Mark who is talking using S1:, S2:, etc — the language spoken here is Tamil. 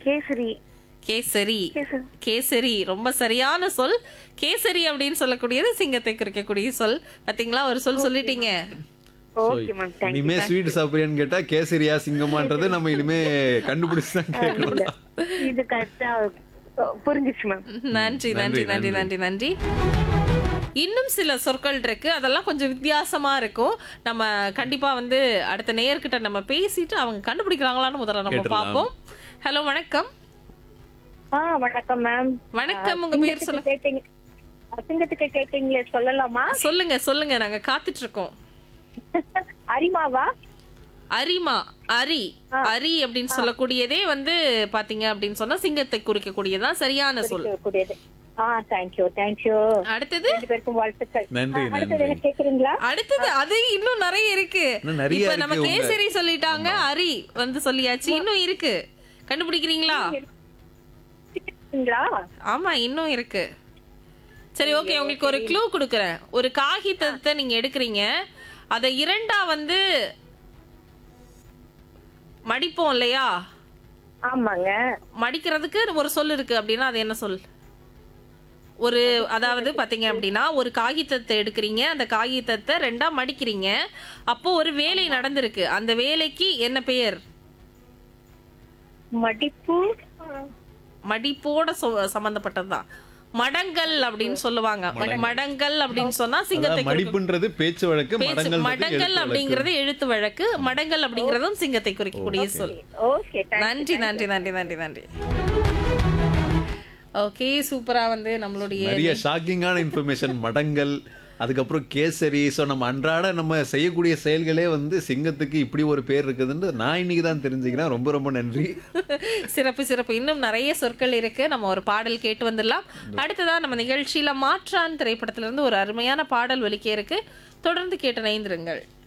S1: கேசரி
S2: கேசரி
S1: கேசரி
S2: கேசரி ரொம்ப சரியான சொல் கேசரி அப்படின்னு சொல்லக்கூடியது சிங்கத்தை குறிக்கக்கூடிய சொல் பாத்தீங்களா ஒரு சொல் சொல்லிட்டீங்க
S1: ஓகே மேம் தேங்க்யூ
S3: இனிமே ஸ்வீட் சாப்பிடுறியான்னு கேட்டா கேசரியா சிங்கமான்றது நம்ம இனிமே கண்டுபிடிச்சு தான் கேட்கணும்
S1: இது கரெக்டா புரிஞ்சிச்சு மேம்
S2: நன்றி நன்றி நன்றி நன்றி நன்றி இன்னும் சில சொற்கள் இருக்கு அதெல்லாம் கொஞ்சம் வித்தியாசமா இருக்கும் நம்ம கண்டிப்பா வந்து அடுத்த நேயர்கிட்ட நம்ம பேசிட்டு அவங்க கண்டுபிடிக்கிறாங்களான்னு முதல்ல நம்ம
S3: கேட்டுடலாம்.
S2: பார்ப்போம் ஹலோ வணக்கம்
S1: ஆ வணக்கம் மேம்
S2: வணக்கம் உங்க பேர் சொல்லுங்க
S1: கேட்டீங்க அசிங்கத்துக்கு கேட்டீங்களே சொல்லலாமா
S2: சொல்லுங்க சொல்லுங்க நாங்க காத்துட்டு இருக்கோம்
S1: அரிமாவா
S2: அரிமா அரி அரி அப்படின்னு சொல்லக்கூடியதே வந்து பாத்தீங்க அப்படின்னு சொன்னா சிங்கத்தை குறிக்கக்கூடியதான் சரியான சொல்
S1: கூடியது ஆ தேங்க்யூ தேங்க்யூ
S2: அடுத்தது
S1: ரெண்டு பேருக்கும் வாழ்த்துக்கள்
S3: நன்றி,
S1: ஆ, அடுத்தது
S3: நன்றி.
S1: என்ன கேக்குறீங்களா
S2: அடுத்தது அது இன்னும் நிறைய இருக்கு
S3: இன்னும் நிறைய
S2: இப்ப நம்ம
S3: இருக்கு உங்க-
S2: கேசரி சொல்லிட்டாங்க அரி வந்து சொல்லியாச்சு இன்னும் இருக்கு கண்டுபிடிக்கிறீங்களா
S1: கேக்குறீங்களா
S2: ஆமா இன்னும் இருக்கு சரி ஓகே உங்களுக்கு ஒரு க்ளூ கொடுக்குறேன் ஒரு காகிதத்தை நீங்க எடுக்கிறீங்க அதை இரண்டா வந்து மடிப்போம் இல்லையா
S1: ஆமாங்க
S2: மடிக்கிறதுக்கு ஒரு சொல் இருக்கு அப்படின்னா அது என்ன சொல் ஒரு அதாவது பாத்தீங்க அப்படின்னா ஒரு காகிதத்தை எடுக்கிறீங்க அந்த காகிதத்தை ரெண்டா மடிக்கிறீங்க அப்போ ஒரு வேலை நடந்திருக்கு அந்த வேலைக்கு என்ன பெயர்
S1: மடிப்பு
S2: மடிப்போட சொ- சம்பந்தப்பட்டதுதான் மடங்கல் அப்படின்னு சொல்லுவாங்க மடங்கல் அப்படின்னு சொன்னா சிங்கத்தை
S3: அதாவது
S2: குறிக்கும்.
S3: மடிப்புன்றது பேச்சு வழக்கு
S2: பேச்சு-
S3: மடங்கள்
S2: மடங்கல் அப்படிங்கறது எழுத்து வழக்கு மடங்கல் அப்படிங்கறதும் சிங்கத்தை குறிக்கக்கூடிய சொல்
S1: ஓகே
S2: நன்றி நன்றி நன்றி நன்றி நன்றி ஓகே சூப்பரா வந்து நம்மளுடைய
S3: நிறைய ஷாக்கிங்கான இன்ஃபர்மேஷன் மடங்கள் அதுக்கப்புறம் கேசரி ஸோ நம்ம அன்றாட நம்ம செய்யக்கூடிய செயல்களே வந்து சிங்கத்துக்கு இப்படி ஒரு பேர் இருக்குதுன்னு நான் இன்னைக்கு தான் தெரிஞ்சுக்கிறேன் ரொம்ப ரொம்ப நன்றி
S2: சிறப்பு சிறப்பு இன்னும் நிறைய சொற்கள் இருக்கு நம்ம ஒரு பாடல் கேட்டு வந்துடலாம் அடுத்ததா நம்ம நிகழ்ச்சியில மாற்றான் திரைப்படத்துல இருந்து ஒரு அருமையான பாடல் ஒலிக்க இருக்கு தொடர்ந்து கேட்டு நைந்திருங்கள்